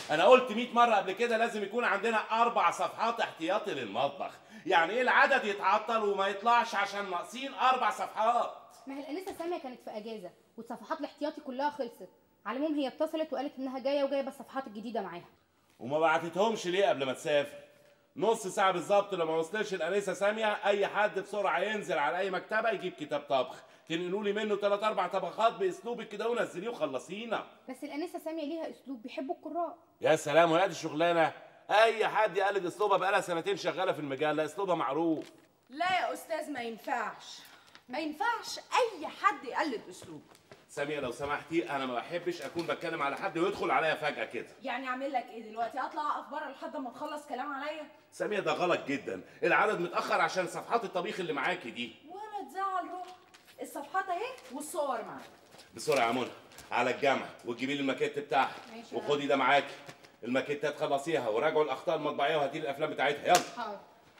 انا قلت 100 مره قبل كده لازم يكون عندنا اربع صفحات احتياطي للمطبخ يعني ايه العدد يتعطل وما يطلعش عشان ناقصين اربع صفحات ما هي الانسه ساميه كانت في اجازه والصفحات الاحتياطي كلها خلصت على العموم هي اتصلت وقالت انها جايه وجايبه الصفحات الجديده معاها وما بعتتهمش ليه قبل ما تسافر نص ساعة بالظبط لما وصلش الأنسة سامية أي حد بسرعة ينزل على أي مكتبة يجيب كتاب طبخ تنقلوا لي منه ثلاث أربع طبخات بأسلوبك كده ونزليه وخلصينا بس الانسه ساميه ليها اسلوب بيحبوا القراء يا سلام ويا دي الشغلانة أي حد يقلد أسلوبها بقالها سنتين شغالة في المجال أسلوبها معروف لا يا استاذ ما ينفعش ما ينفعش اي حد يقلد اسلوب سامية لو سمحتي أنا ما بحبش أكون بتكلم على حد ويدخل عليا فجأة كده يعني اعمل لك ايه دلوقتي اطلع اقف بره لحد ما تخلص كلام عليا سامية ده غلط جدا العدد متأخر عشان صفحات الطبيخ اللي معاكي دي ولا تزعل روح الصفحات اهي والصور معاك بسرعة يا منى على الجامعة وتجيبي لي الماكيت بتاعها ماشي. وخدي ده معاكي الماكيتات خلصيها وراجعوا الأخطاء المطبعية وهاتي لي الأفلام بتاعتها يلا حاضر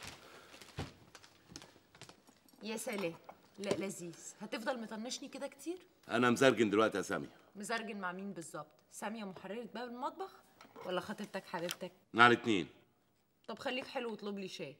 يا سلام لا لذيذ هتفضل مطنشني كده كتير أنا مزرجن دلوقتي يا سامية مزرجن مع مين بالظبط ساميه محرره باب المطبخ ولا خطيبتك حبيبتك مع الاتنين طب خليك حلو واطلب لي شاي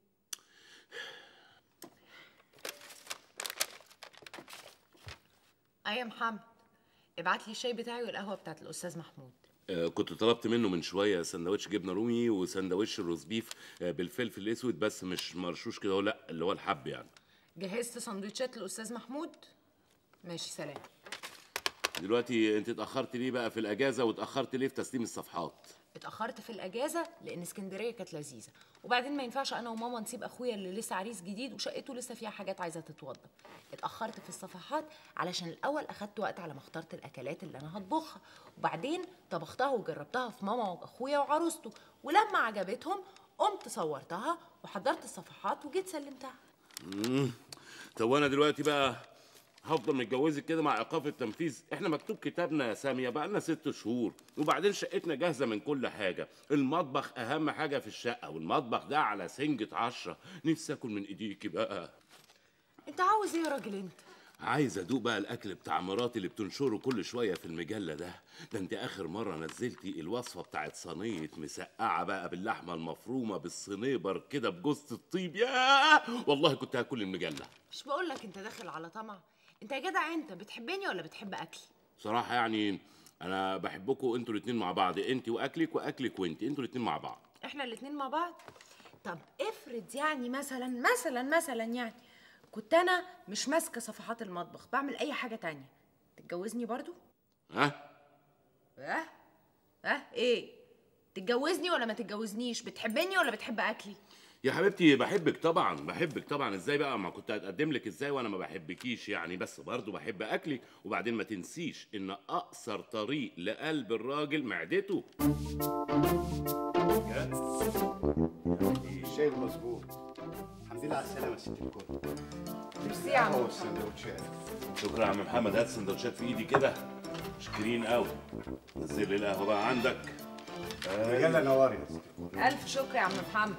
اي يا محمد ابعت لي الشاي بتاعي والقهوه بتاعت الاستاذ محمود آه كنت طلبت منه من شوية سندوتش جبنة رومي وسندوتش روز بيف آه بالفلفل الأسود بس مش مرشوش كده هو لا اللي هو الحب يعني جهزت سندوتشات للاستاذ محمود ماشي سلام دلوقتي أنت اتأخرت ليه بقى في الأجازة واتأخرت ليه في تسليم الصفحات اتاخرت في الاجازه لان اسكندريه كانت لذيذه وبعدين ما ينفعش انا وماما نسيب اخويا اللي لسه عريس جديد وشقته لسه فيها حاجات عايزه تتوضب اتاخرت في الصفحات علشان الاول اخدت وقت على ما اخترت الاكلات اللي انا هطبخها وبعدين طبختها وجربتها في ماما واخويا وعروسته ولما عجبتهم قمت صورتها وحضرت الصفحات وجيت سلمتها طب وانا دلوقتي بقى هفضل متجوزك كده مع ايقاف التنفيذ احنا مكتوب كتابنا يا ساميه بقى لنا ست شهور وبعدين شقتنا جاهزه من كل حاجه المطبخ اهم حاجه في الشقه والمطبخ ده على سنجة عشرة نفسي اكل من ايديكي بقى انت عاوز ايه يا راجل انت عايز ادوق بقى الاكل بتاع مراتي اللي بتنشره كل شويه في المجله ده ده انت اخر مره نزلتي الوصفه بتاعت صينيه مسقعه بقى باللحمه المفرومه بالصنيبر كده بجوز الطيب يا والله كنت هاكل المجله مش بقول لك انت داخل على طمع انت يا جدع انت بتحبني ولا بتحب اكلي بصراحه يعني انا بحبكم انتوا الاتنين مع بعض انت واكلك واكلك وانت انتوا الاتنين مع بعض احنا الاتنين مع بعض طب افرض يعني مثلا مثلا مثلا يعني كنت انا مش ماسكه صفحات المطبخ بعمل اي حاجه تانية تتجوزني برضو ها اه اه ايه تتجوزني ولا ما تتجوزنيش بتحبني ولا بتحب اكلي يا حبيبتي بحبك طبعا بحبك طبعا ازاي بقى ما كنت هتقدم لك ازاي وانا ما بحبكيش يعني بس برضه بحب اكلك وبعدين ما تنسيش ان اقصر طريق لقلب الراجل معدته الشاي مظبوط الحمد لله على السلامة يا ست الكل ميرسي يا عم هو السندوتشات شكرا يا عم محمد هات سندوتشات في ايدي كده شكرين قوي نزل لي القهوه بقى عندك مجلة نواري يا ست الكل الف شكر يا عم محمد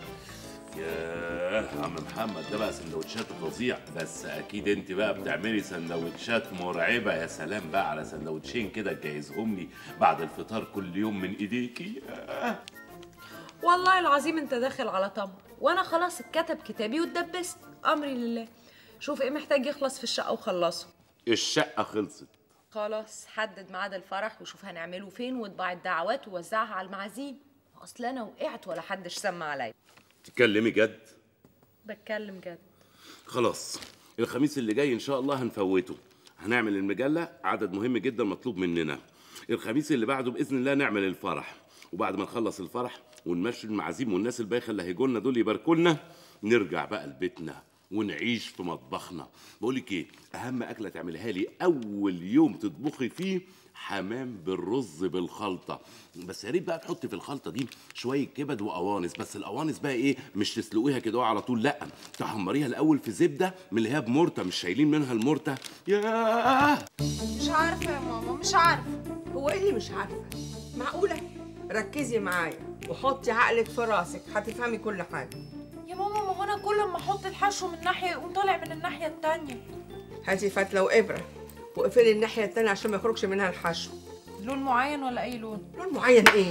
ياه عم محمد ده بقى سندوتشاته فظيع بس اكيد انت بقى بتعملي سندوتشات مرعبه يا سلام بقى على سندوتشين كده تجهزهم لي بعد الفطار كل يوم من ايديكي ياه. والله العظيم انت داخل على طمع وانا خلاص اتكتب كتابي واتدبست امري لله شوف ايه محتاج يخلص في الشقه وخلصه الشقه خلصت خلاص حدد ميعاد الفرح وشوف هنعمله فين واطبع الدعوات ووزعها على المعازيم اصل انا وقعت ولا حدش سمع عليا تتكلمي جد بتكلم جد خلاص الخميس اللي جاي ان شاء الله هنفوته هنعمل المجله عدد مهم جدا مطلوب مننا الخميس اللي بعده باذن الله نعمل الفرح وبعد ما نخلص الفرح ونمشي المعازيم والناس البايخه اللي هيجوا لنا دول يباركوا لنا نرجع بقى لبيتنا ونعيش في مطبخنا بقول لك ايه اهم اكله تعملها لي اول يوم تطبخي فيه حمام بالرز بالخلطه بس يا ريت بقى تحطي في الخلطه دي شويه كبد وقوانص بس القوانص بقى ايه مش تسلقيها كده على طول لا تحمريها الاول في زبده من اللي هي بمرته مش شايلين منها المرته ياه مش عارفه يا ماما مش عارفه هو ايه اللي مش عارفه معقوله ركزي معايا وحطي عقلك في راسك هتفهمي كل حاجه يا ماما ما هو انا كل ما احط الحشو من ناحيه يقوم طالع من الناحيه التانية هاتي فتله وابره واقفلي الناحيه التانيه عشان ما يخرجش منها الحشو لون معين ولا اي لون لون معين ايه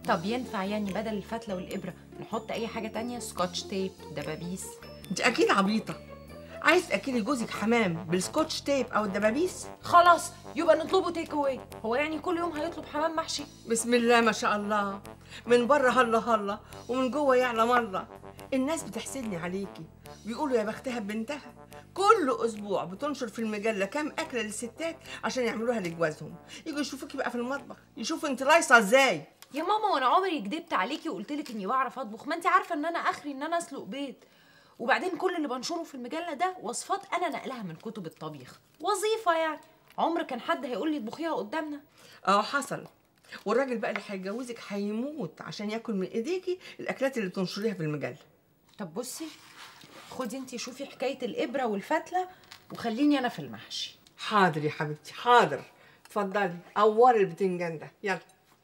طب ينفع يعني بدل الفتله والابره نحط اي حاجه تانية سكotch تيب دبابيس انت اكيد عبيطه عايز تاكلي جوزك حمام بالسكوتش تيب او الدبابيس خلاص يبقى نطلبه تيك اواي هو يعني كل يوم هيطلب حمام محشي بسم الله ما شاء الله من بره هلا هلا ومن جوه يعلم الله الناس بتحسدني عليكي بيقولوا يا بختها ببنتها كل اسبوع بتنشر في المجله كام اكله للستات عشان يعملوها لجوازهم يجوا يشوفوكي بقى في المطبخ يشوفوا انت لايصه ازاي يا ماما وانا عمري كدبت عليكي وقلت لك اني بعرف اطبخ ما انت عارفه ان انا اخري ان انا اسلق بيض وبعدين كل اللي بنشره في المجله ده وصفات انا نقلها من كتب الطبيخ وظيفه يعني عمر كان حد هيقول لي اطبخيها قدامنا اه حصل والراجل بقى اللي هيتجوزك هيموت عشان ياكل من ايديكي الاكلات اللي بتنشريها في المجله طب بصي خدي انت شوفي حكايه الابره والفتله وخليني انا في المحشي حاضر يا حبيبتي حاضر اتفضلي قوري البتنجان ده يلا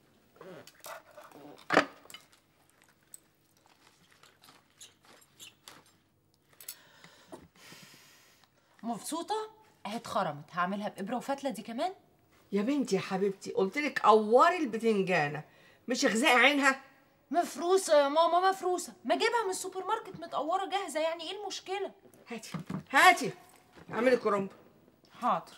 مبسوطه اهي اتخرمت هعملها بابره وفتله دي كمان يا بنتي يا حبيبتي قلت لك قوري البتنجانه مش اغزاء عينها مفروسه يا ماما مفروسه ما اجيبها من السوبر ماركت متقوره جاهزه يعني ايه المشكله هاتي هاتي اعملي كرنب حاضر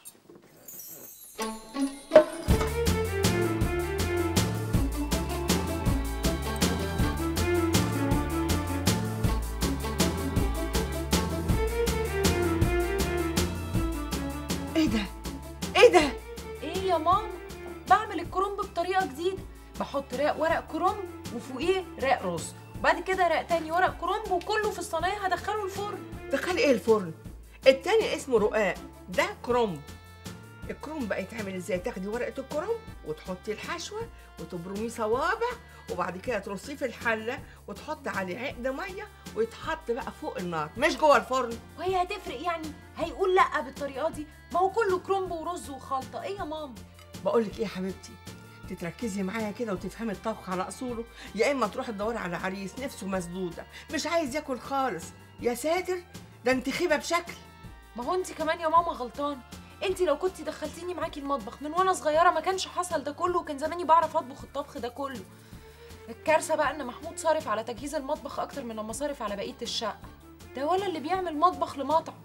ايه ده ايه ده ايه يا ماما بعمل الكرنب بطريقه جديده بحط رق ورق كرنب وفوقيه رق رز وبعد كده رق تاني ورق كرنب وكله في الصينيه هدخله الفرن دخلي ايه الفرن التاني اسمه رقاق ده كرنب الكرنب بقى يتعمل ازاي تاخدي ورقه الكرنب وتحطي الحشوه وتبرميه صوابع وبعد كده ترصيه في الحله وتحطي عليه عقد ميه ويتحط بقى فوق النار مش جوه الفرن وهي هتفرق يعني هيقول لا بالطريقه دي ما هو كله كرنب ورز وخلطه ايه يا ماما بقول لك ايه يا حبيبتي تتركزي معايا كده وتفهمي الطبخ على اصوله يا اما تروحي تدوري على عريس نفسه مسدوده مش عايز ياكل خالص يا ساتر ده انت خيبه بشكل ما هو انت كمان يا ماما غلطانه انت لو كنت دخلتيني معاكي المطبخ من وانا صغيره ما كانش حصل ده كله وكان زماني بعرف اطبخ الطبخ ده كله الكارثه بقى ان محمود صارف على تجهيز المطبخ اكتر من لما صارف على بقيه الشقه ده ولا اللي بيعمل مطبخ لمطعم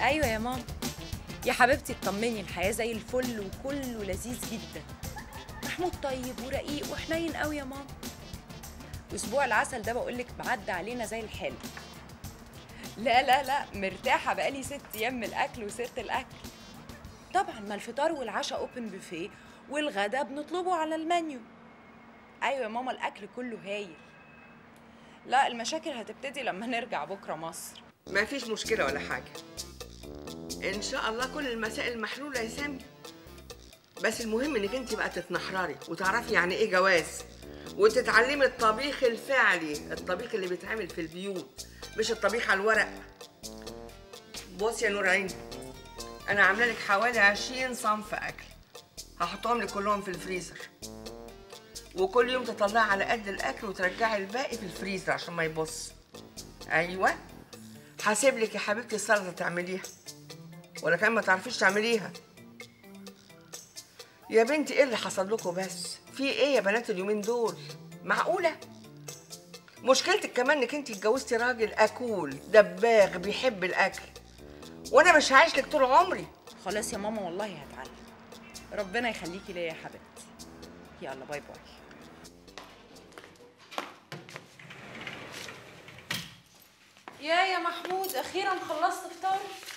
ايوه يا ماما يا حبيبتي اطمني الحياه زي الفل وكله لذيذ جدا محمود طيب ورقيق وحنين قوي يا ماما اسبوع العسل ده بقول لك بعدى علينا زي الحلم لا لا لا مرتاحه بقالي ست ايام من الاكل وسيره الاكل طبعا ما الفطار والعشاء اوبن بوفيه والغدا بنطلبه على المنيو ايوه يا ماما الاكل كله هايل لا المشاكل هتبتدي لما نرجع بكره مصر ما فيش مشكلة ولا حاجة إن شاء الله كل المسائل محلولة يا سامي بس المهم إنك أنت بقى تتنحرري وتعرفي يعني إيه جواز وتتعلمي الطبيخ الفعلي الطبيخ اللي بيتعمل في البيوت مش الطبيخ على الورق بص يا نور عيني أنا عاملة لك حوالي 20 صنف أكل هحطهم لك كلهم في الفريزر وكل يوم تطلعي على قد الأكل وترجعي الباقي في الفريزر عشان ما يبص أيوه هسيب لك يا حبيبتي السلطه تعمليها ولا كان ما تعرفيش تعمليها يا بنتي ايه اللي حصل لكم بس في ايه يا بنات اليومين دول معقوله مشكلتك كمان انك انت اتجوزتي راجل اكول دباغ بيحب الاكل وانا مش هعيش لك طول عمري خلاص يا ماما والله هتعلم ربنا يخليكي ليا يا حبيبتي يلا باي باي يا يا محمود اخيرا خلصت فطار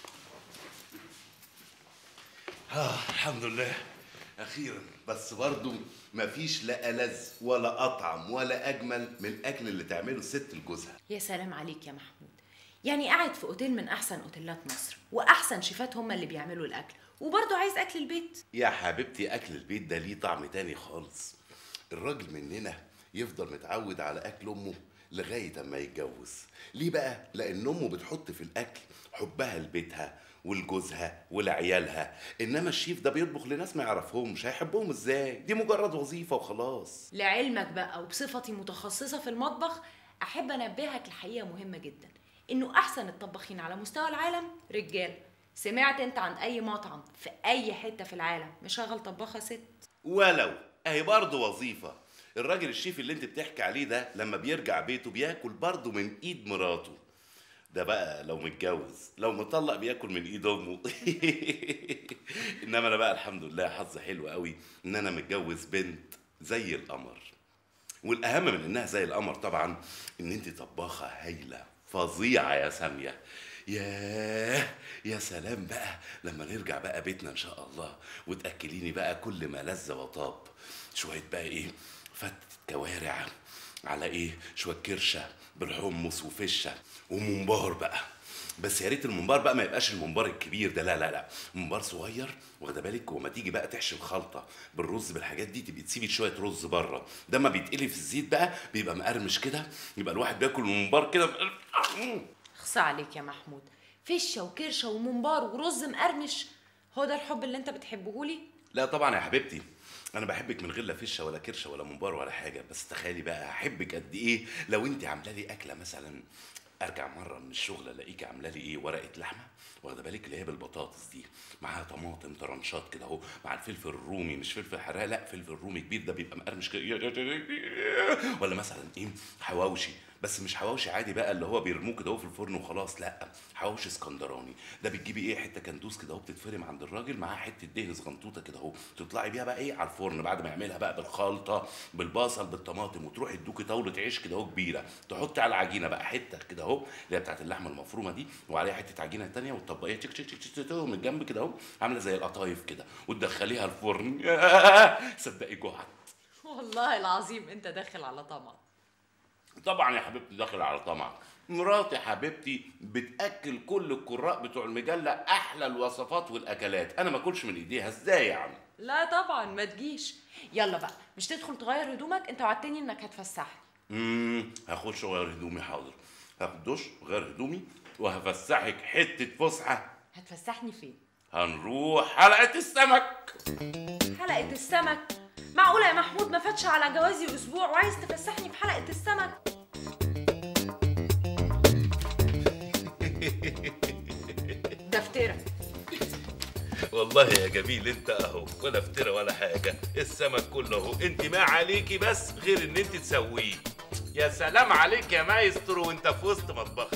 آه الحمد لله اخيرا بس برضو مفيش لا ألذ ولا اطعم ولا اجمل من الاكل اللي تعمله الست لجوزها يا سلام عليك يا محمود يعني قاعد في اوتيل من احسن اوتيلات مصر واحسن شيفات هم اللي بيعملوا الاكل وبرضه عايز اكل البيت يا حبيبتي اكل البيت ده ليه طعم تاني خالص الراجل مننا يفضل متعود على اكل امه لغايه اما يتجوز ليه بقى لان امه بتحط في الاكل حبها لبيتها ولجوزها ولعيالها انما الشيف ده بيطبخ لناس ما يعرفهمش هيحبهم ازاي دي مجرد وظيفه وخلاص لعلمك بقى وبصفتي متخصصة في المطبخ أحب أنبهك لحقيقة مهمة جدا إنه أحسن الطباخين على مستوى العالم رجال سمعت أنت عن أي مطعم في أي حتة في العالم مشغل طباخة ست ولو اهي برضه وظيفه الراجل الشيف اللي انت بتحكي عليه ده لما بيرجع بيته بياكل برضه من ايد مراته ده بقى لو متجوز لو مطلق بياكل من ايد امه انما انا بقى الحمد لله حظ حلو قوي ان انا متجوز بنت زي القمر والاهم من انها زي القمر طبعا ان انت طباخه هايله فظيعه يا ساميه ياه يا سلام بقى لما نرجع بقى بيتنا ان شاء الله وتاكليني بقى كل ما لذ وطاب شويه بقى ايه فتة كوارع على ايه شويه كرشه بالحمص وفشه وممبار بقى بس يا ريت الممبار بقى ما يبقاش الممبار الكبير ده لا لا لا ممبار صغير واخده بالك وما تيجي بقى تحشي الخلطه بالرز بالحاجات دي تبقي تسيبي شويه رز بره ده ما بيتقلي في الزيت بقى بيبقى مقرمش كده يبقى الواحد بياكل الممبار كده خص عليك يا محمود فشة وكرشة وممبار ورز مقرمش هو ده الحب اللي أنت بتحبهولي لا طبعا يا حبيبتي انا بحبك من غير لا فشه ولا كرشه ولا ممبار ولا حاجه بس تخيلي بقى احبك قد ايه لو انت عامله لي اكله مثلا ارجع مره من الشغل الاقيكي عامله لي ايه ورقه لحمه واخده بالك اللي هي بالبطاطس دي معاها طماطم طرنشات كده اهو مع الفلفل الرومي مش فلفل حراق لا فلفل رومي كبير ده بيبقى مقرمش كده ولا مثلا ايه حواوشي بس مش حواوشي عادي بقى اللي هو بيرموه كده اهو في الفرن وخلاص لا حواوشي اسكندراني ده بتجيبي ايه حته كندوز كده اهو بتتفرم عند الراجل معاه حته دهن صغنطوطه كده اهو تطلعي بيها بقى ايه على الفرن بعد ما يعملها بقى بالخلطه بالبصل بالطماطم وتروحي تدوكي طاوله عيش كده اهو كبيره تحطي على العجينه بقى حته كده اهو اللي هي بتاعت اللحمه المفرومه دي وعليها حته عجينه تانية وتطبقيها تشك تشك تشك تشك من الجنب كده اهو عامله زي القطايف كده وتدخليها الفرن صدقي جوعت والله العظيم أنت داخل على طمع طبعا يا حبيبتي داخل على طمع مراتي حبيبتي بتاكل كل القراء بتوع المجله احلى الوصفات والاكلات انا ما اكلش من ايديها ازاي يا عم لا طبعا ما تجيش يلا بقى مش تدخل تغير هدومك انت وعدتني انك هتفسحني امم هخش اغير هدومي حاضر هاخد دش واغير هدومي وهفسحك حته فسحه هتفسحني فين هنروح حلقه السمك حلقة السمك معقولة يا محمود ما فاتش على جوازي أسبوع وعايز تفسحني في حلقة السمك ده افترا والله يا جميل انت اهو ولا افترى ولا حاجه السمك كله اهو انت ما عليكي بس غير ان انت تسويه يا سلام عليك يا مايسترو وانت في وسط مطبخك ايه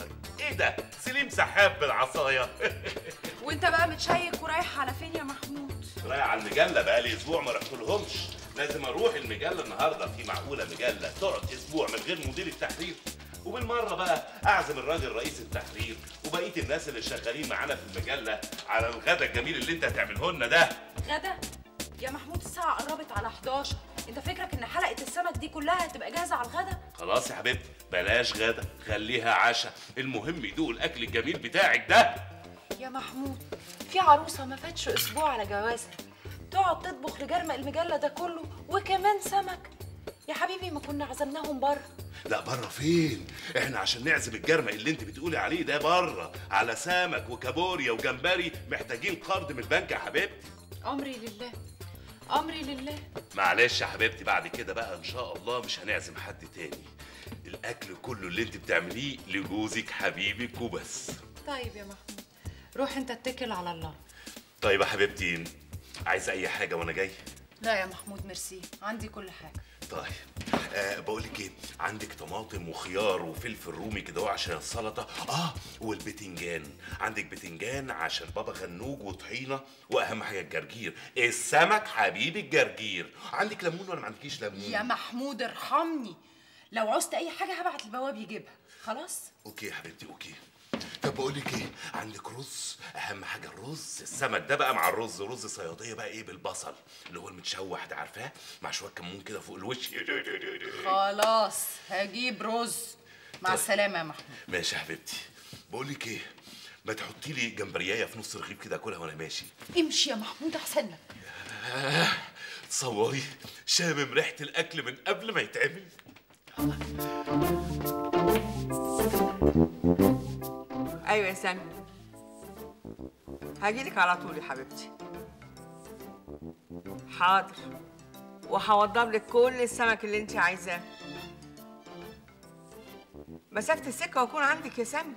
ايه ده سليم سحاب بالعصايه وانت بقى متشيك ورايح على فين يا محمود رايح على المجله بقالي اسبوع ما رحتلهمش لازم اروح المجله النهارده في معقوله مجله تقعد اسبوع من غير مدير التحرير وبالمره بقى اعزم الراجل رئيس التحرير وبقيه الناس اللي شغالين معانا في المجله على الغدا الجميل اللي انت هتعمله لنا ده غدا يا محمود الساعة قربت على 11 انت فكرك ان حلقة السمك دي كلها هتبقى جاهزة على الغدا خلاص يا حبيبتي بلاش غدا خليها عشاء المهم يدوق الاكل الجميل بتاعك ده يا محمود في عروسة ما فاتش اسبوع على جوازها تقعد تطبخ لجرم المجلة ده كله وكمان سمك يا حبيبي ما كنا عزمناهم بره لا بره فين احنا عشان نعزم الجرمق اللي انت بتقولي عليه ده بره على سمك وكابوريا وجمبري محتاجين قرض من البنك يا حبيبتي امري لله امري لله معلش يا حبيبتي بعد كده بقى ان شاء الله مش هنعزم حد تاني الاكل كله اللي انت بتعمليه لجوزك حبيبك وبس طيب يا محمود روح انت اتكل على الله طيب يا حبيبتي عايزه اي حاجه وانا جاي لا يا محمود ميرسي عندي كل حاجة طيب آه بقول لك ايه عندك طماطم وخيار وفلفل رومي كده اهو عشان السلطه اه والبتنجان عندك بتنجان عشان بابا غنوج وطحينه واهم حاجه الجرجير السمك حبيب الجرجير عندك ليمون ولا ما عندكيش ليمون يا محمود ارحمني لو عوزت اي حاجة هبعت البواب يجيبها خلاص اوكي يا حبيبتي اوكي طب بقول لك ايه عندك رز اهم حاجه الرز السمك ده بقى مع الرز رز صياديه بقى ايه بالبصل اللي هو المتشوح ده عارفاه مع شويه كمون كده فوق الوش خلاص هجيب رز مع السلامة يا محمود ماشي يا حبيبتي بقول لك ايه ما تحطي لي جمبريايه في نص رغيف كده اكلها وانا ماشي امشي يا محمود احسن لك تصوري شامم ريحه الاكل من قبل ما يتعمل ايوه يا سامي هجيلك على طول يا حبيبتي حاضر وهوضب لك كل السمك اللي انت عايزاه مسافة السكة واكون عندك يا سامي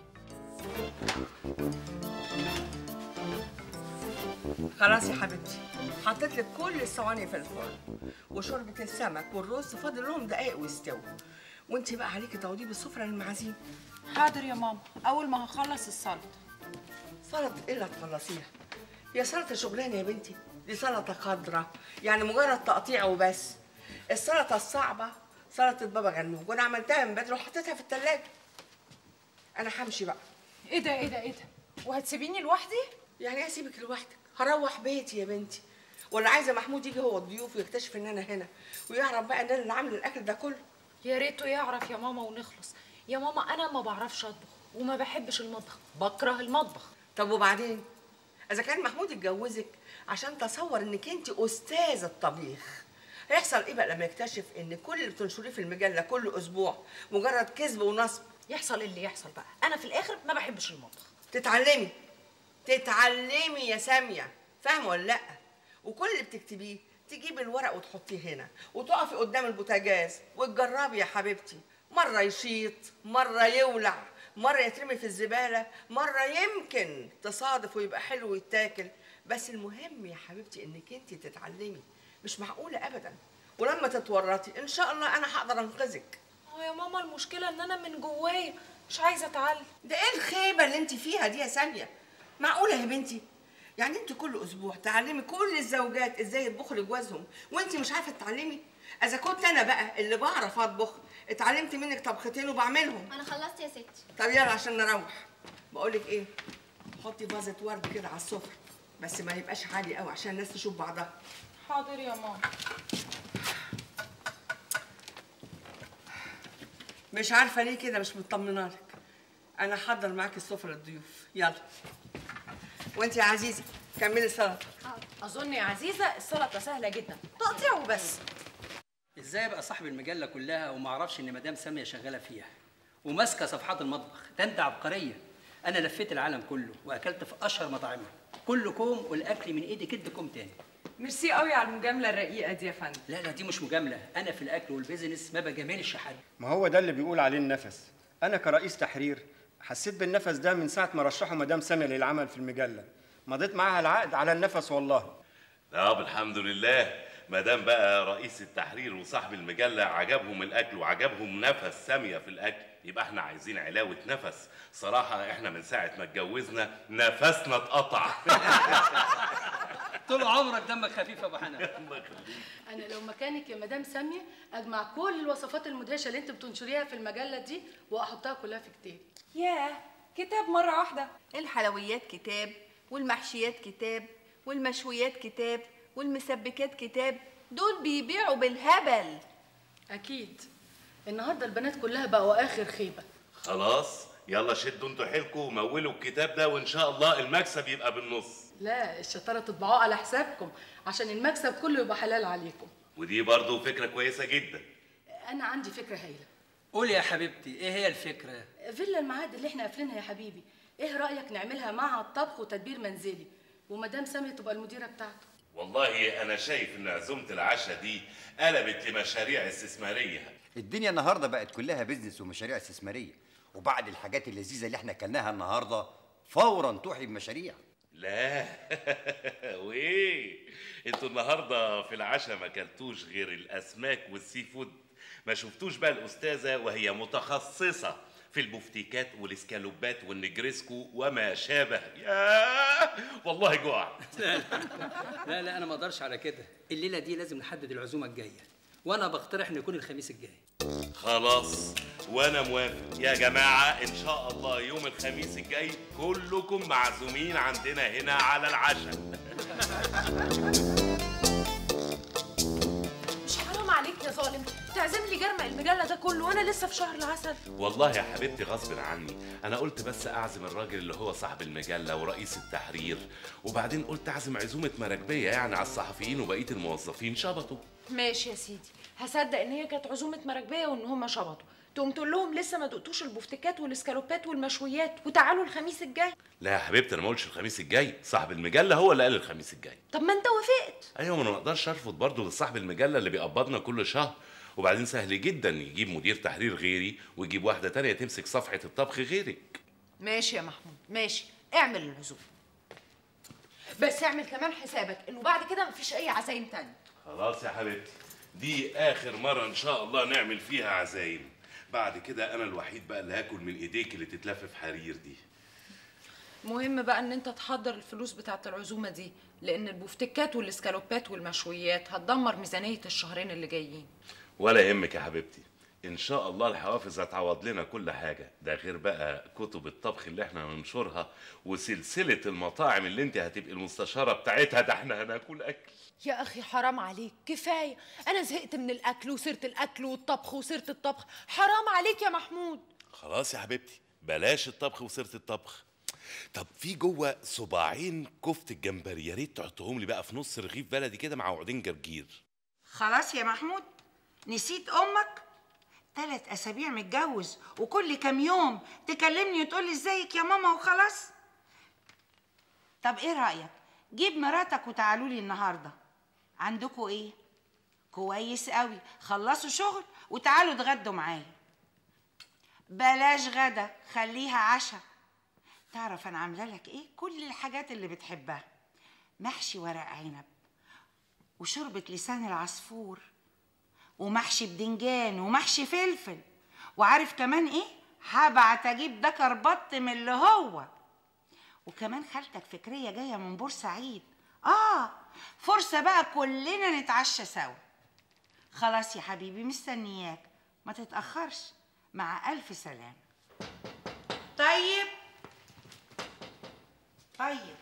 خلاص يا حبيبتي حطيت لك كل الصواني في الفرن وشوربة السمك والرز فاضل لهم دقايق ويستووا وانت بقى عليكي توضيب السفرة للمعازيم حاضر يا ماما اول ما هخلص السلطه سلطة ايه اللي هتخلصيها؟ يا سلطة شغلانة يا بنتي دي سلطة خضراء يعني مجرد تقطيع وبس السلطة الصعبة سلطة بابا غنوج وانا عملتها من بدري وحطيتها في التلاجة انا همشي بقى ايه ده ايه ده ايه ده وهتسيبيني لوحدي يعني ايه اسيبك لوحدك هروح بيتي يا بنتي ولا عايزه محمود يجي هو الضيوف ويكتشف ان انا هنا ويعرف بقى ان انا اللي عامله الاكل ده كله يا ريته يعرف يا ماما ونخلص يا ماما انا ما بعرفش اطبخ وما بحبش المطبخ بكره المطبخ طب وبعدين اذا كان محمود اتجوزك عشان تصور انك انت استاذه الطبيخ هيحصل ايه بقى لما يكتشف ان كل اللي بتنشريه في المجله كل اسبوع مجرد كذب ونصب يحصل اللي يحصل بقى انا في الاخر ما بحبش المطبخ تتعلمي تتعلمي يا ساميه فاهمه ولا لا وكل اللي بتكتبيه تجيبي الورق وتحطيه هنا وتقفي قدام البوتاجاز وتجربي يا حبيبتي مره يشيط مره يولع مره يترمي في الزباله مره يمكن تصادف ويبقى حلو ويتاكل بس المهم يا حبيبتي انك انت تتعلمي مش معقوله ابدا ولما تتورطي ان شاء الله انا هقدر انقذك اه يا ماما المشكله ان انا من جوايا مش عايزه اتعلم ده ايه الخيبه اللي انت فيها دي يا ساميه معقوله يا بنتي يعني انت كل اسبوع تعلمي كل الزوجات ازاي يطبخوا لجوازهم وانت مش عارفه تتعلمي اذا كنت انا بقى اللي بعرف اطبخ اتعلمت منك طبختين وبعملهم انا خلصت يا ستي طب يلا عشان نروح بقول لك ايه حطي فازه ورد كده على السفره بس ما يبقاش عالي قوي عشان الناس تشوف بعضها حاضر يا ماما مش عارفه ليه كده مش مطمنه لك انا هحضر معاكي السفره للضيوف يلا وانت يا عزيزه كملي السلطه اظن يا عزيزه السلطه سهله جدا تقطيع وبس ازاي ابقى صاحب المجله كلها وما اعرفش ان مدام ساميه شغاله فيها وماسكه صفحات المطبخ ده انت عبقريه انا لفيت العالم كله واكلت في اشهر مطاعمها كل كوم والاكل من ايدي كد كوم تاني ميرسي قوي على المجامله الرقيقه دي يا فندم لا لا دي مش مجامله انا في الاكل والبيزنس ما بجاملش حد ما هو ده اللي بيقول عليه النفس انا كرئيس تحرير حسيت بالنفس ده من ساعه ما رشحوا مدام ساميه للعمل في المجله مضيت معاها العقد على النفس والله طب الحمد لله ما دام بقى رئيس التحرير وصاحب المجله عجبهم الاكل وعجبهم نفس ساميه في الاكل يبقى احنا عايزين علاوه نفس صراحه احنا من ساعه ما اتجوزنا نفسنا اتقطع طول عمرك دمك خفيف يا ابو حنان انا لو مكانك يا مدام ساميه اجمع كل الوصفات المدهشه اللي انت بتنشريها في المجله دي واحطها كلها في كتاب ياه كتاب مرة واحدة الحلويات كتاب والمحشيات كتاب والمشويات كتاب والمسبكات كتاب دول بيبيعوا بالهبل اكيد النهارده البنات كلها بقوا اخر خيبه خلاص يلا شدوا انتوا حيلكم ومولوا الكتاب ده وان شاء الله المكسب يبقى بالنص لا الشطاره تطبعوه على حسابكم عشان المكسب كله يبقى حلال عليكم ودي برضو فكره كويسه جدا انا عندي فكره هايله قولي يا حبيبتي ايه هي الفكره فيلا الميعاد اللي احنا قافلينها يا حبيبي ايه رايك نعملها مع الطبخ وتدبير منزلي ومدام ساميه تبقى المديره بتاعته والله انا شايف ان عزومه العشاء دي قلبت لمشاريع استثماريه الدنيا النهارده بقت كلها بيزنس ومشاريع استثماريه وبعد الحاجات اللذيذه اللي احنا اكلناها النهارده فورا توحي بمشاريع لا وايه انتوا النهارده في العشاء ما اكلتوش غير الاسماك والسي فود ما شفتوش بقى الاستاذه وهي متخصصه في البفتيكات والاسكالوبات والنجريسكو وما شابه يا والله جوع لا لا انا ما اقدرش على كده الليله دي لازم نحدد العزومه الجايه وانا بقترح انه يكون الخميس الجاي خلاص وانا موافق يا جماعه ان شاء الله يوم الخميس الجاي كلكم معزومين عندنا هنا على العشاء مش حرام عليك يا ظالم تعزم لي جرمق المجله ده كله وانا لسه في شهر العسل والله يا حبيبتي غصب عني انا قلت بس اعزم الراجل اللي هو صاحب المجله ورئيس التحرير وبعدين قلت اعزم عزومه مراكبيه يعني على الصحفيين وبقيه الموظفين شبطوا ماشي يا سيدي هصدق ان هي كانت عزومه مراكبيه وان هم شبطوا تقوم تقول لهم لسه ما دقتوش البفتكات والاسكالوبات والمشويات وتعالوا الخميس الجاي لا يا حبيبتي انا ما قلتش الخميس الجاي صاحب المجله هو اللي قال الخميس الجاي طب ما انت وافقت ايوه ما انا ما اقدرش ارفض برضه لصاحب المجله اللي بيقبضنا كل شهر وبعدين سهل جدا يجيب مدير تحرير غيري ويجيب واحده تانية تمسك صفحه الطبخ غيرك ماشي يا محمود ماشي اعمل العزومه بس اعمل كمان حسابك انه بعد كده مفيش اي عزايم تانية خلاص يا حبيبتي دي اخر مره ان شاء الله نعمل فيها عزايم بعد كده انا الوحيد بقى اللي هاكل من ايديك اللي تتلف في حرير دي مهم بقى ان انت تحضر الفلوس بتاعت العزومه دي لان البفتكات والاسكالوبات والمشويات هتدمر ميزانيه الشهرين اللي جايين ولا يهمك يا حبيبتي ان شاء الله الحوافز هتعوض لنا كل حاجه ده غير بقى كتب الطبخ اللي احنا هننشرها وسلسله المطاعم اللي انت هتبقي المستشاره بتاعتها ده احنا هناكل اكل يا اخي حرام عليك كفايه انا زهقت من الاكل وسيره الاكل والطبخ وسيره الطبخ حرام عليك يا محمود خلاص يا حبيبتي بلاش الطبخ وسيره الطبخ طب في جوه صباعين كفته جمبري يا ريت تحطهم لي بقى في نص رغيف بلدي كده مع عودين جرجير خلاص يا محمود نسيت امك ثلاث اسابيع متجوز وكل كام يوم تكلمني وتقولي ازيك يا ماما وخلاص طب ايه رايك جيب مراتك وتعالوا لي النهارده عندكوا ايه كويس قوي خلصوا شغل وتعالوا اتغدوا معايا بلاش غدا خليها عشاء تعرف انا عامله لك ايه كل الحاجات اللي بتحبها محشي ورق عنب وشوربه لسان العصفور ومحشي بدنجان ومحشي فلفل وعارف كمان ايه هبعت اجيب دكر بط من اللي هو وكمان خالتك فكريه جايه من بورسعيد اه فرصه بقى كلنا نتعشى سوا خلاص يا حبيبي مستنياك ما تتاخرش مع الف سلامه طيب طيب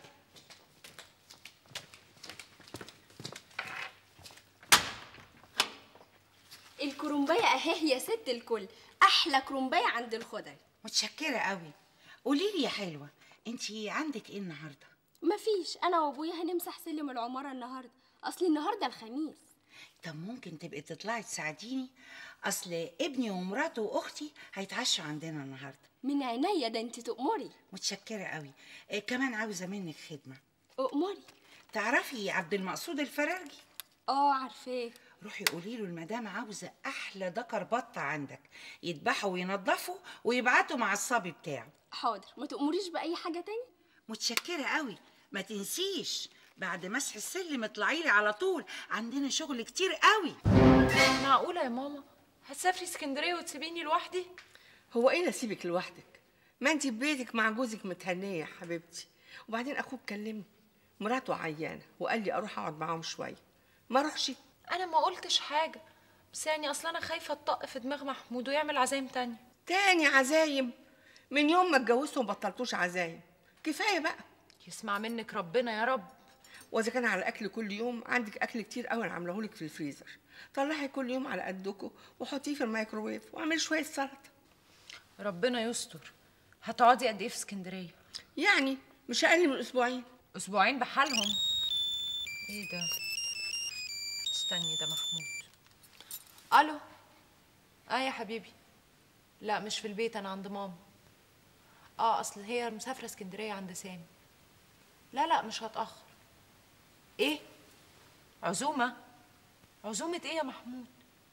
الكرومبايه اهي يا ست الكل احلى كرومبايه عند الخضر متشكره قوي قولي لي يا حلوه انت عندك ايه النهارده مفيش انا وابويا هنمسح سلم العماره النهارده اصل النهارده الخميس طب ممكن تبقي تطلعي تساعديني اصل ابني ومراته واختي هيتعشوا عندنا النهارده من عينيا ده انت تأمري متشكره قوي إيه كمان عاوزه منك خدمه أؤمري تعرفي عبد المقصود الفرارجي اه عارفاه روحي قولي له المدام عاوزه احلى دكر بط عندك يذبحوا وينضفوا ويبعتوا مع الصبي بتاعه حاضر ما تأمريش بأي حاجة تاني متشكره قوي ما تنسيش بعد مسح السلم اطلعي لي على طول عندنا شغل كتير قوي معقولة يا ماما هتسافري اسكندرية وتسيبيني لوحدي هو ايه نسيبك لوحدك ما انت في بيتك مع جوزك متهنيه يا حبيبتي وبعدين اخوك كلمني مراته عيانه وقال لي اروح اقعد معاهم شويه ما اروحش انا ما قلتش حاجة بس يعني اصلا انا خايفة تطق في دماغ محمود ويعمل عزايم تانية تاني عزايم من يوم ما اتجوزتوا ما بطلتوش عزايم كفايه بقى يسمع منك ربنا يا رب واذا كان على الاكل كل يوم عندك اكل كتير قوي انا عاملاه لك في الفريزر طلعي كل يوم على قدكم وحطيه في الميكروويف واعملي شويه سلطه ربنا يستر هتقعدي قد ايه في اسكندرية يعني مش اقل من اسبوعين اسبوعين بحالهم ايه ده استني ده محمود الو اه يا حبيبي لا مش في البيت انا عند ماما اه اصل هي مسافره اسكندريه عند سامي لا لا مش هتاخر ايه عزومه عزومه ايه يا محمود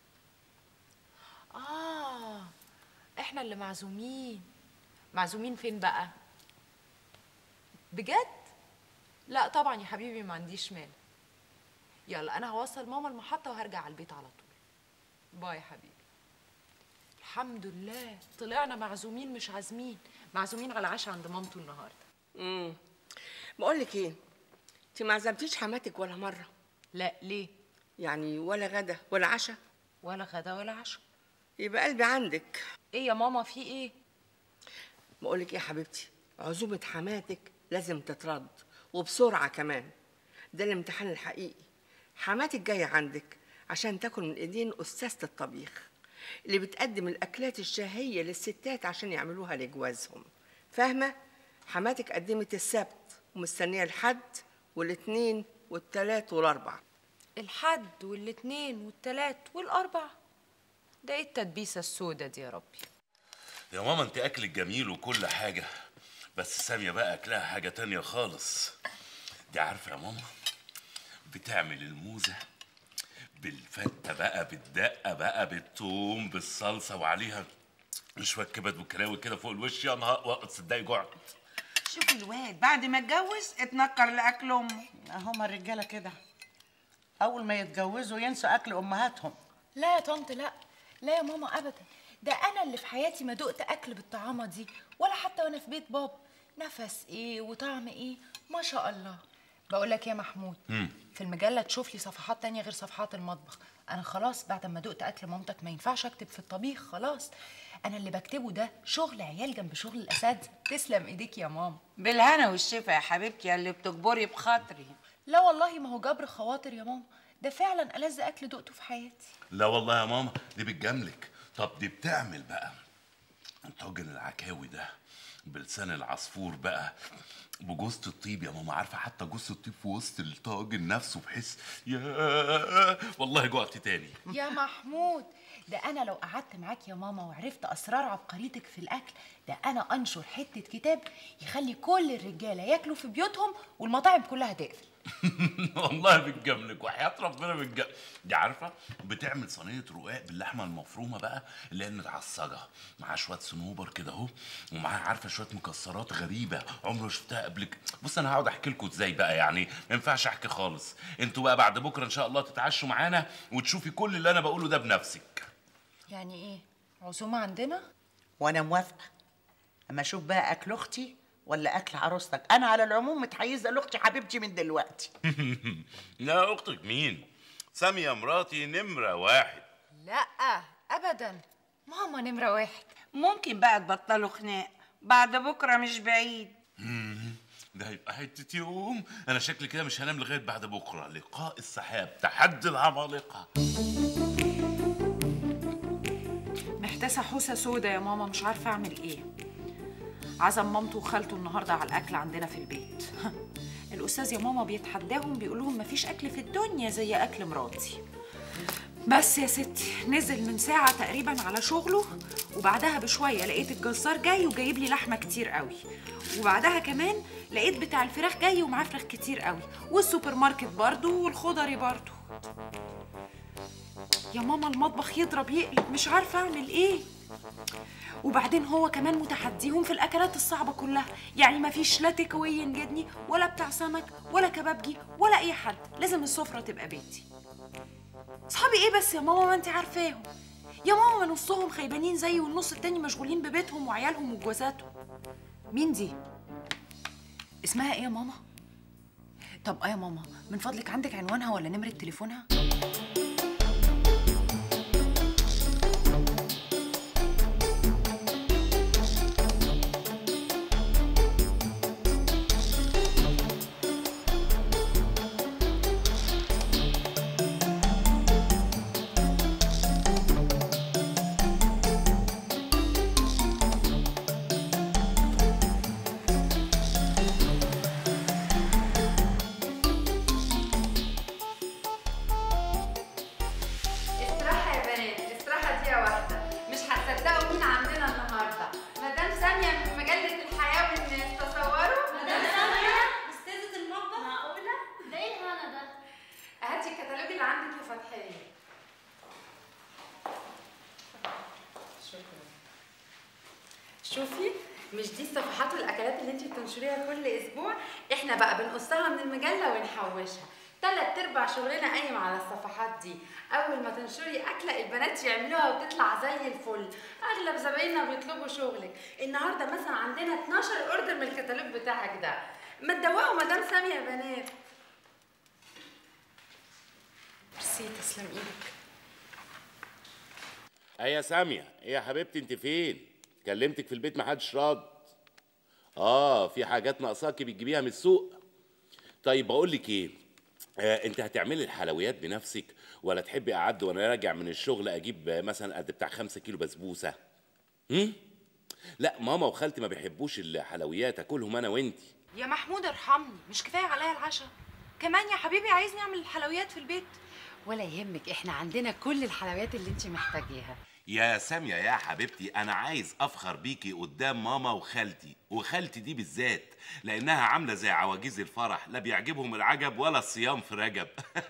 اه احنا اللي معزومين معزومين فين بقى بجد لا طبعا يا حبيبي ما عنديش مانع يلا انا هوصل ماما المحطه وهرجع على البيت على طول باي يا حبيبي الحمد لله طلعنا معزومين مش عازمين معزومين على عشاء عند مامته النهارده امم بقول لك ايه انت ما عزمتيش حماتك ولا مره لا ليه يعني ولا غدا ولا عشاء ولا غدا ولا عشاء يبقى قلبي عندك ايه يا ماما في ايه بقول لك ايه يا حبيبتي عزومه حماتك لازم تترد وبسرعه كمان ده الامتحان الحقيقي حماتك جايه عندك عشان تاكل من ايدين استاذه الطبيخ اللي بتقدم الاكلات الشهيه للستات عشان يعملوها لجوازهم فاهمه حماتك قدمت السبت ومستنيه الحد والاثنين والتلات والاربع الحد والاثنين والتلات والاربع ده ايه التدبيسه السودة دي يا ربي يا ماما انت اكلك جميل وكل حاجه بس ساميه بقى اكلها حاجه تانية خالص دي عارفه يا ماما بتعمل الموزه بالفته بقى بالدقه بقى بالثوم بالصلصه وعليها شويه كبد وكلاوي كده فوق الوش يا نهار وقت تصدقي جوعت شوفي الواد بعد ما اتجوز اتنكر لاكل امه هما الرجاله كده اول ما يتجوزوا ينسوا اكل امهاتهم لا يا طنط لا لا يا ماما ابدا ده انا اللي في حياتي ما دقت اكل بالطعامه دي ولا حتى وانا في بيت بابا نفس ايه وطعم ايه ما شاء الله بقول لك يا محمود في المجله تشوف لي صفحات تانية غير صفحات المطبخ انا خلاص بعد ما دقت اكل مامتك ما ينفعش اكتب في الطبيخ خلاص انا اللي بكتبه ده شغل عيال جنب شغل الاساتذه تسلم ايديك يا ماما بالهنا والشفا يا حبيبتي يا اللي بتجبري بخاطري لا والله ما هو جبر خواطر يا ماما ده فعلا ألذ اكل دقته في حياتي لا والله يا ماما دي بتجاملك طب دي بتعمل بقى طاجن العكاوي ده بلسان العصفور بقى بجوزة الطيب يا ماما عارفه حتى جوزة الطيب في وسط الطاجن نفسه بحيث يا والله جوعت تاني يا محمود ده انا لو قعدت معاك يا ماما وعرفت اسرار عبقريتك في الاكل ده انا انشر حته كتاب يخلي كل الرجاله ياكلوا في بيوتهم والمطاعم كلها تقفل والله بتجاملك وحياة ربنا بتجاملك دي عارفه بتعمل صينيه رقاق باللحمه المفرومه بقى اللي هي متعصجه مع شويه صنوبر كده اهو ومعاها عارفه شويه مكسرات غريبه عمري ما شفتها قبل كده بص انا هقعد احكي لكم ازاي بقى يعني ما ينفعش احكي خالص انتوا بقى بعد بكره ان شاء الله تتعشوا معانا وتشوفي كل اللي انا بقوله ده بنفسك يعني ايه عزومه عندنا وانا موافقه اما اشوف بقى اكل اختي ولا اكل عروستك انا على العموم متحيزه لاختي حبيبتي من دلوقتي لا اختك مين ساميه مراتي نمره واحد لا ابدا ماما نمره واحد ممكن بقى تبطلوا خناق بعد بكره مش بعيد مم. ده هيبقى حتة يوم أنا شكلي كده مش هنام لغاية بعد بكرة لقاء السحاب تحدي العمالقة محتاسه حوسه سودا يا ماما مش عارفه اعمل ايه عزم مامته وخالته النهارده على الاكل عندنا في البيت الاستاذ يا ماما بيتحداهم بيقول لهم مفيش اكل في الدنيا زي اكل مراتي بس يا ستي نزل من ساعة تقريبا على شغله وبعدها بشوية لقيت الجزار جاي وجايب لي لحمة كتير قوي وبعدها كمان لقيت بتاع الفراخ جاي ومعاه فراخ كتير قوي والسوبر ماركت برضو والخضري برضو يا ماما المطبخ يضرب يقلب مش عارفة اعمل ايه وبعدين هو كمان متحديهم في الاكلات الصعبه كلها يعني ما فيش لا تيك أواي ينجدني ولا بتاع سمك ولا كبابجي ولا اي حد لازم السفره تبقى بيتي صحابي ايه بس يا ماما ما انت عارفاهم يا ماما نصهم خيبانين زيي والنص التاني مشغولين ببيتهم وعيالهم وجوازاتهم مين دي اسمها ايه يا ماما طب اه يا ماما من فضلك عندك عنوانها ولا نمره تليفونها استراحة يا بنات استراحة دقيقة واحدة مش هتصدقوا مين عندنا النهاردة مدام سامية من مجلة الحياة والناس تصوروا مدام سامية؟ أستاذة المطبخ معقولة؟ ده إيه الهنا ده؟ هاتي الكتالوج اللي عندك يا فتحية شوفي مش دي الصفحات والاكلات اللي انت بتنشريها كل اسبوع احنا بقى بنقصها من المجله ونحوشها تلات ارباع شغلنا قايم على الصفحات دي اول ما تنشري اكله البنات يعملوها وتطلع زي الفل اغلب زبايننا بيطلبوا شغلك النهارده مثلا عندنا 12 اوردر من الكتالوج بتاعك ده ما تدوقوا مدام ساميه يا بنات ميرسي تسلم ايدك ايه يا ساميه ايه يا حبيبتي انت فين كلمتك في البيت محدش رد اه في حاجات ناقصاكي بتجيبيها من السوق طيب بقول لك ايه آه انت هتعملي الحلويات بنفسك ولا تحبي اعدي وانا راجع من الشغل اجيب آه، مثلا قد بتاع خمسة كيلو بسبوسه هم؟ لا ماما وخالتي ما بيحبوش الحلويات اكلهم انا وانتي يا محمود ارحمني مش كفايه عليا العشاء كمان يا حبيبي عايزني اعمل الحلويات في البيت ولا يهمك احنا عندنا كل الحلويات اللي انت محتاجاها يا سامية يا حبيبتي أنا عايز أفخر بيكي قدام ماما وخالتي وخالتي دي بالذات لأنها عاملة زي عواجيز الفرح لا بيعجبهم العجب ولا الصيام في رجب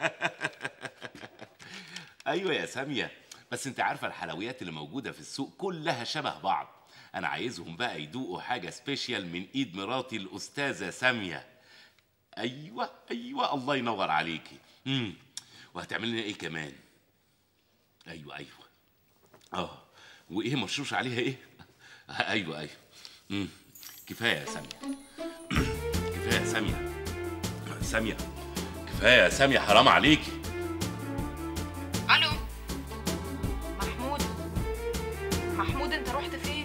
أيوة يا سامية بس أنت عارفة الحلويات اللي موجودة في السوق كلها شبه بعض أنا عايزهم بقى يدوقوا حاجة سبيشيال من إيد مراتي الأستاذة سامية أيوة أيوة الله ينور عليكي مم. وهتعمل لنا إيه كمان أيوة أيوة اه وايه مرشوش عليها ايه ايوه ايوه امم كفايه يا ساميه كفايه يا ساميه ساميه كفايه يا ساميه حرام عليكي الو محمود محمود انت رحت فين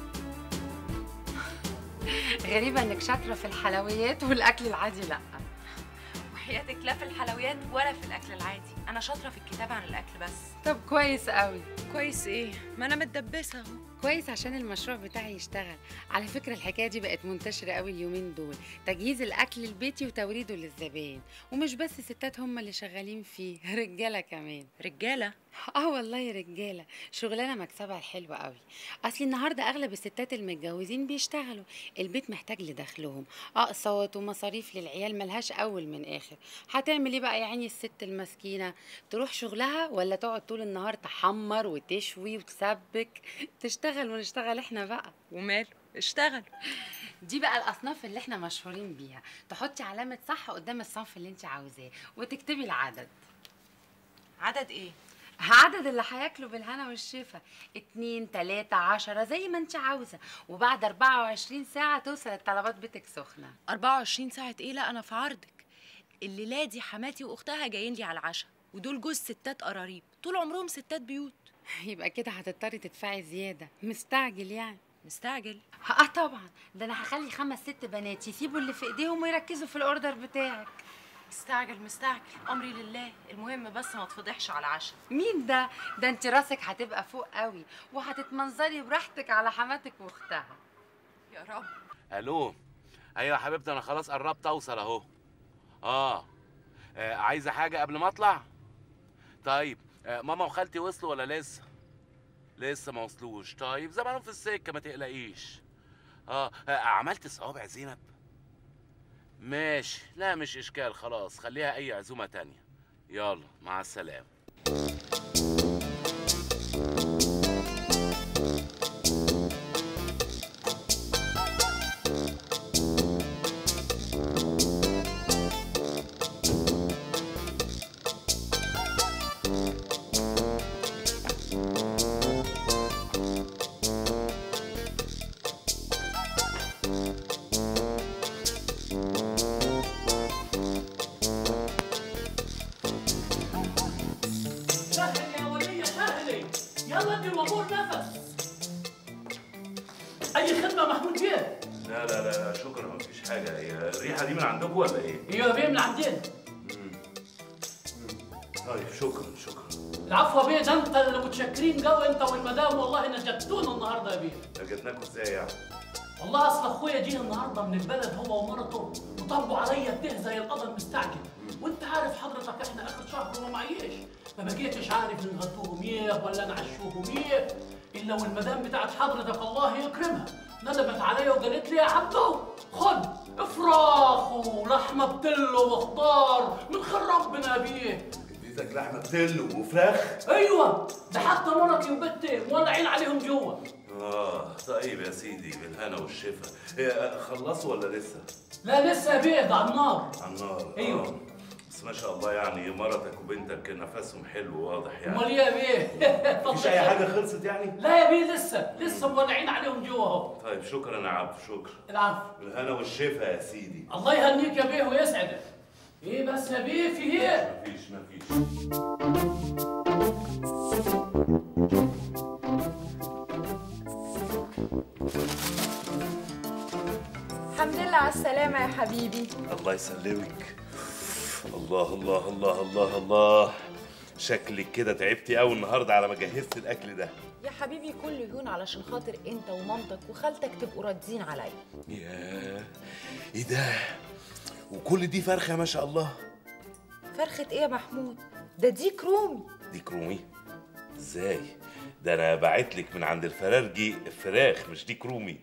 غريبة انك شاطرة في الحلويات والاكل العادي لا وحياتك لا في الحلويات ولا في الاكل العادي انا شاطره في الكتابه عن الاكل بس طب كويس قوي كويس ايه ما انا متدبسه اهو كويس عشان المشروع بتاعي يشتغل على فكرة الحكاية دي بقت منتشرة قوي اليومين دول تجهيز الأكل البيتي وتوريده للزبائن ومش بس ستات هم اللي شغالين فيه رجالة كمان رجالة؟ اه والله رجالة شغلانة مكسبها حلوة قوي أصل النهاردة أغلب الستات المتجوزين بيشتغلوا البيت محتاج لدخلهم أقساط ومصاريف للعيال ملهاش أول من آخر هتعمل إيه بقى يا عيني الست المسكينة تروح شغلها ولا تقعد طول النهار تحمر وتشوي وتسبك تشتغل ونشتغل احنا بقى وماله اشتغل دي بقى الاصناف اللي احنا مشهورين بيها تحطي علامه صح قدام الصنف اللي انت عاوزاه وتكتبي العدد عدد ايه عدد اللي هياكلوا بالهنا والشفا اتنين تلاتة عشرة زي ما انت عاوزة وبعد 24 ساعة توصل الطلبات بيتك سخنة 24 ساعه ايه لا انا في عرضك الليله دي حماتي واختها جايين لي على العشاء ودول جوز ستات قراريب طول عمرهم ستات بيوت يبقى كده هتضطري تدفعي زيادة مستعجل يعني مستعجل اه طبعا ده انا هخلي خمس ست بنات يسيبوا اللي في ايديهم ويركزوا في الاوردر بتاعك مستعجل مستعجل امري لله المهم بس ما تفضحش على العشاء مين ده ده انت راسك هتبقى فوق قوي وهتتمنظري براحتك على حماتك واختها يا رب الو ايوه يا حبيبتي انا خلاص قربت اوصل اهو آه. اه عايزه حاجه قبل ما اطلع طيب آه ماما وخالتي وصلوا ولا لسه لسه ما وصلوش طيب زمانهم في السكه ما تقلقيش اه, آه عملت صوابع زينب ماشي لا مش اشكال خلاص خليها اي عزومه تانية يلا مع السلامه اي خدمه محمود بيه لا لا لا لا شكرا مفيش حاجه هي الريحه دي من عندكم ولا ايه؟ ايوه بيه من عندنا طيب شكرا شكرا العفو يا بيه ده انت اللي متشكرين قوي انت والمدام والله نجدتونا النهارده يا بيه لقيتناكم ازاي يعني؟ والله اصل اخويا جه النهارده من البلد هو ومرته وطلبوا عليا الده زي القضا المستعجل وانت عارف حضرتك احنا اخر شهر وما معيش ما بقيتش عارف نغدوهم ايه ولا نعشوهم ايه الا والمدام بتاعت حضرتك الله يكرمها ندمت عليا وقالت لي يا عبدو خد افراخ ولحمه بتلو وخضار من خير ربنا بيه اديتك لحمه بتلو وفراخ؟ ايوه ده حتى مرتي وبنتي مولعين عليهم جوه اه طيب يا سيدي بالهنا والشفا إيه، خلصوا ولا لسه؟ لا لسه يا بيه ده على النار على النار أيوة. آه. بس ما شاء الله يعني مرتك وبنتك نفسهم حلو واضح يعني امال ايه يا بيه مفيش اي حاجه خلصت يعني؟ لا يا بيه لسه لسه مولعين عليهم جوه اهو طيب شكرا يا عبد شكرا العفو بالهنا والشفا يا سيدي الله يهنيك يا بيه ويسعدك ايه بس يا بيه في ايه مفيش مفيش الحمد لله على السلامة يا حبيبي الله يسلمك الله الله الله الله الله شكلك كده تعبتي قوي النهارده على ما جهزت الاكل ده يا حبيبي كل يهون علشان خاطر انت ومامتك وخالتك تبقوا راضيين عليا ياه ايه ده وكل دي فرخه ما شاء الله فرخة ايه يا محمود ده ديك رومي دي كرومي ازاي ده انا باعت لك من عند الفرارجي فراخ مش دي كرومي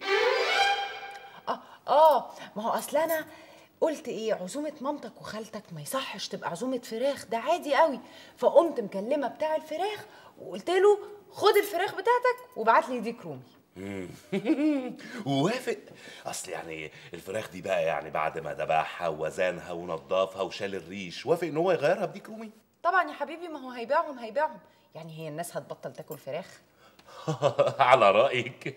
اه ما هو اصل انا قلت ايه عزومة مامتك وخالتك ما يصحش تبقى عزومة فراخ ده عادي قوي فقمت مكلمة بتاع الفراخ وقلت له خد الفراخ بتاعتك وابعت لي ديك رومي مم. ووافق اصل يعني الفراخ دي بقى يعني بعد ما ذبحها ووزنها ونضفها وشال الريش وافق ان هو يغيرها بديك رومي طبعا يا حبيبي ما هو هيبيعهم هيبيعهم يعني هي الناس هتبطل تاكل فراخ على رايك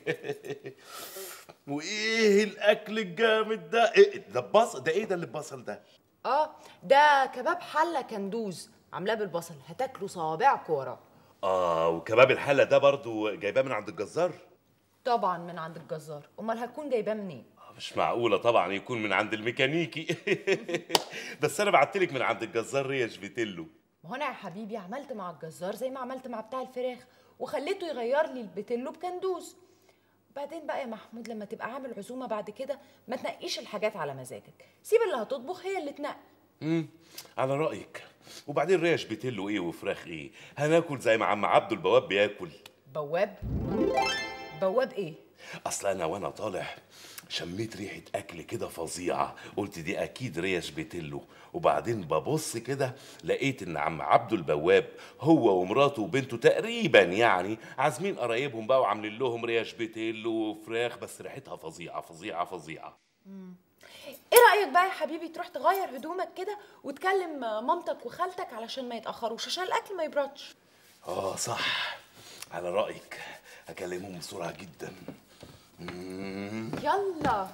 وايه الاكل الجامد ده إيه ده بصل ده ايه ده اللي ببصل ده اه ده كباب حله كندوز عاملاه بالبصل هتاكلوا صوابعكم وراه اه وكباب الحله ده برضو جايباه من عند الجزار طبعا من عند الجزار امال هتكون جايباه منين مش معقولة طبعا يكون من عند الميكانيكي بس أنا بعتلك من عند الجزار ريش فيتيلو ما هو انا يا حبيبي عملت مع الجزار زي ما عملت مع بتاع الفراخ وخليته يغير لي البتلو بكندوز بعدين بقى يا محمود لما تبقى عامل عزومه بعد كده ما تنقيش الحاجات على مزاجك سيب اللي هتطبخ هي اللي تنقي امم على رأيك وبعدين ريش بيتلو ايه وفراخ ايه هناكل زي ما عم عبده البواب بياكل بواب بواب ايه اصل انا وانا طالع شميت ريحة أكل كده فظيعة قلت دي أكيد ريش بيتلو وبعدين ببص كده لقيت إن عم عبده البواب هو ومراته وبنته تقريبا يعني عازمين قرايبهم بقى وعاملين لهم ريش بيتلو وفراخ بس ريحتها فظيعة فظيعة فظيعة ايه رايك بقى يا حبيبي تروح تغير هدومك كده وتكلم مامتك وخالتك علشان ما يتاخروش عشان الاكل ما يبردش آه صح على رأيك هكلمهم بسرعة جدا مم. يلا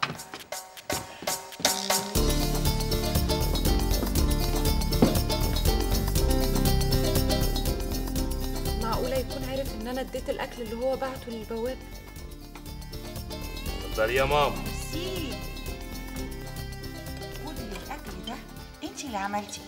معقوله يكون عارف ان انا اديت الاكل اللي هو بعته للبواب اتفضلي يا ماما سي كل الاكل ده انت اللي عملتي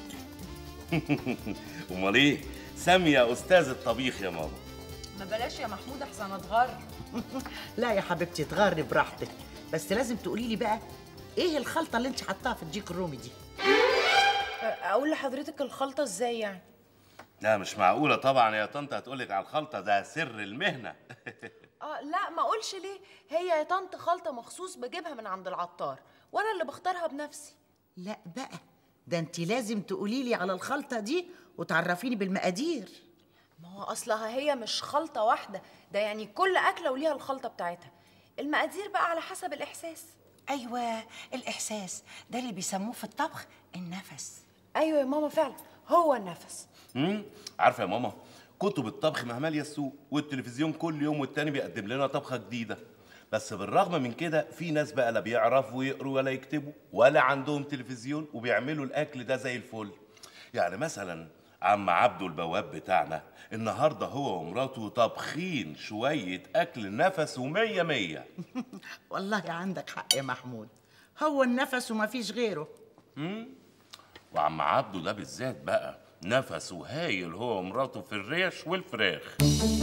امال ايه سامية أستاذ الطبيخ يا ماما ما بلاش يا محمود احسن اتغر لا يا حبيبتي تغري براحتك بس لازم تقولي لي بقى ايه الخلطه اللي انت حطاها في الديك الرومي دي اقول لحضرتك الخلطه ازاي يعني لا مش معقولة طبعا يا طنط هتقولك على الخلطة ده سر المهنة اه لا ما اقولش ليه هي يا طنط خلطه مخصوص بجيبها من عند العطار وانا اللي بختارها بنفسي لا بقى ده انت لازم تقولي لي على الخلطه دي وتعرفيني بالمقادير ما هو اصلها هي مش خلطه واحده ده يعني كل اكله وليها الخلطه بتاعتها المقادير بقى على حسب الاحساس ايوه الاحساس ده اللي بيسموه في الطبخ النفس ايوه يا ماما فعلا هو النفس امم عارفة يا ماما كتب الطبخ مهمالية السوق والتلفزيون كل يوم والتاني بيقدم لنا طبخة جديدة بس بالرغم من كده في ناس بقى لا بيعرفوا يقروا ولا يكتبوا ولا عندهم تلفزيون وبيعملوا الأكل ده زي الفل يعني مثلا عم عبده البواب بتاعنا النهارده هو ومراته طابخين شويه اكل نفسه مية مية والله عندك حق يا محمود هو النفس وما فيش غيره مم؟ وعم عبده ده بالذات بقى نفسه هايل هو ومراته في الريش والفراخ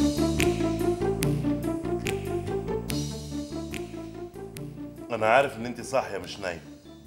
انا عارف ان انت صاحيه مش نايمه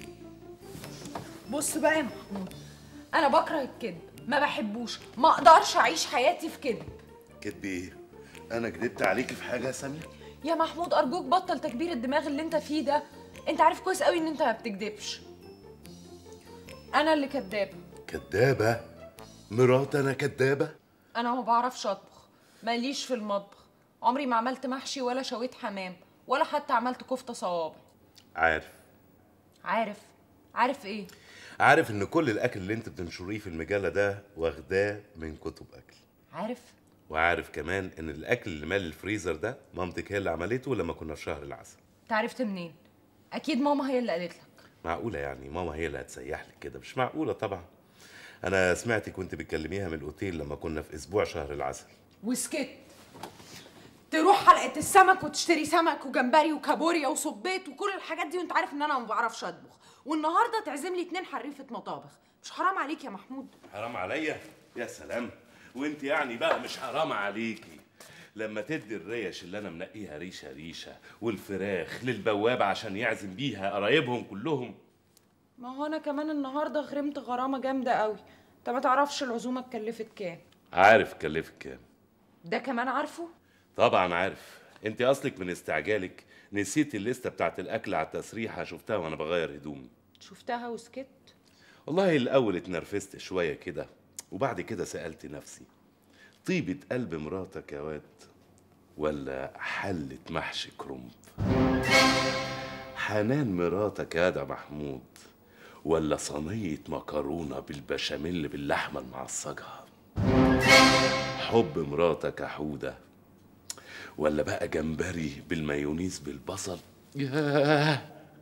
بص بقى يا محمود انا بكره الكذب ما بحبوش ما اقدرش اعيش حياتي في كذب كدب ايه انا كدبت عليكي في حاجه يا ساميه يا محمود ارجوك بطل تكبير الدماغ اللي انت فيه ده انت عارف كويس قوي ان انت ما بتكدبش انا اللي كدابه كدابه مرات انا كدابه انا ما بعرفش اطبخ ماليش في المطبخ عمري ما عملت محشي ولا شويت حمام ولا حتى عملت كفته صوابع عارف عارف عارف ايه عارف ان كل الاكل اللي انت بتنشريه في المجله ده واخداه من كتب اكل عارف وعارف كمان ان الاكل اللي مال الفريزر ده مامتك هي اللي عملته لما كنا في شهر العسل انت عرفت منين اكيد ماما هي اللي قالت لك معقوله يعني ماما هي اللي هتسيح لك كده مش معقوله طبعا انا سمعتك وانت بتكلميها من الاوتيل لما كنا في اسبوع شهر العسل وسكت تروح حلقه السمك وتشتري سمك وجمبري وكابوريا وصبيت وكل الحاجات دي وانت عارف ان انا ما بعرفش اطبخ والنهارده تعزم لي اتنين حريفه مطابخ مش حرام عليك يا محمود حرام عليا يا سلام وانت يعني بقى مش حرام عليكي لما تدي الريش اللي انا منقيها ريشه ريشه والفراخ للبواب عشان يعزم بيها قرايبهم كلهم ما هو انا كمان النهارده غرمت غرامه جامده قوي انت ما تعرفش العزومه اتكلفت كام عارف كلفك كام ده كمان عارفه طبعا عارف انت اصلك من استعجالك نسيت الليسته بتاعت الاكل على التسريحه شفتها وانا بغير هدومي شفتها وسكت والله الاول اتنرفزت شويه كده وبعد كده سالت نفسي طيبه قلب مراتك يا واد ولا حله محشي كرنب حنان مراتك يا ده محمود ولا صينيه مكرونه بالبشاميل باللحمه المعصجه حب مراتك يا حوده ولا بقى جمبري بالمايونيز بالبصل ياه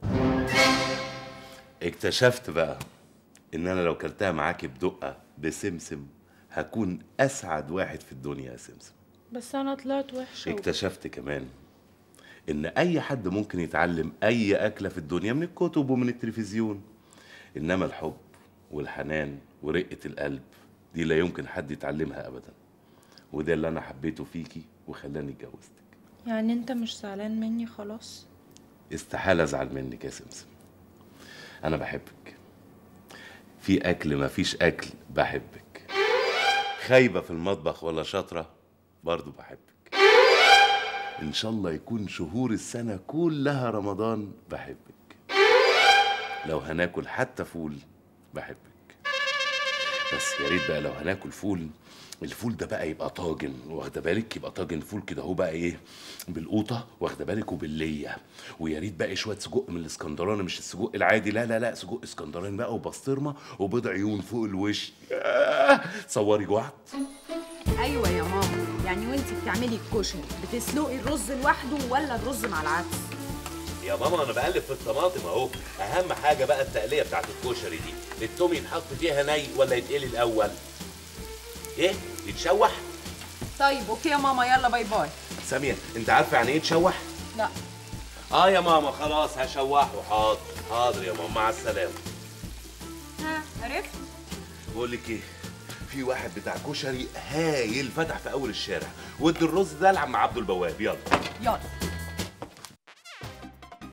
اكتشفت بقى ان انا لو كلتها معاكي بدقه بسمسم هكون اسعد واحد في الدنيا يا سمسم بس انا طلعت وحشه و- اكتشفت كمان ان اي حد ممكن يتعلم اي اكله في الدنيا من الكتب ومن التلفزيون انما الحب والحنان ورقه القلب دي لا يمكن حد يتعلمها ابدا وده اللي انا حبيته فيكي وخلاني اتجوزتك يعني انت مش زعلان مني خلاص استحالة أزعل منك يا سمسم أنا بحبك في أكل ما فيش أكل بحبك خايبة في المطبخ ولا شاطرة برضو بحبك إن شاء الله يكون شهور السنة كلها رمضان بحبك لو هناكل حتى فول بحبك بس يا ريت بقى لو هناكل فول الفول ده بقى يبقى طاجن واخده بالك يبقى طاجن فول كده هو بقى ايه بالقوطه واخده بالك وبالليه ويا ريت بقى شويه سجق من الاسكندراني مش السجق العادي لا لا لا سجق اسكندراني بقى وبسطرمه وبيض عيون فوق الوش ياه، تصوري جوعت ايوه يا ماما يعني وانت بتعملي الكشري بتسلقي الرز لوحده ولا الرز مع العدس يا ماما انا بقلب في الطماطم اهو اهم حاجه بقى التقليه بتاعت الكشري دي التوم يتحط فيها ني ولا يتقلي الاول ايه يتشوح طيب اوكي يا ماما يلا باي باي ساميه انت عارفه يعني ايه يتشوح لا اه يا ماما خلاص هشوحه حاضر حاضر يا ماما مع السلامه ها عرفت بقول لك ايه في واحد بتاع كشري هايل فتح في اول الشارع ودي الرز ده لعم عبده البواب يلا يلا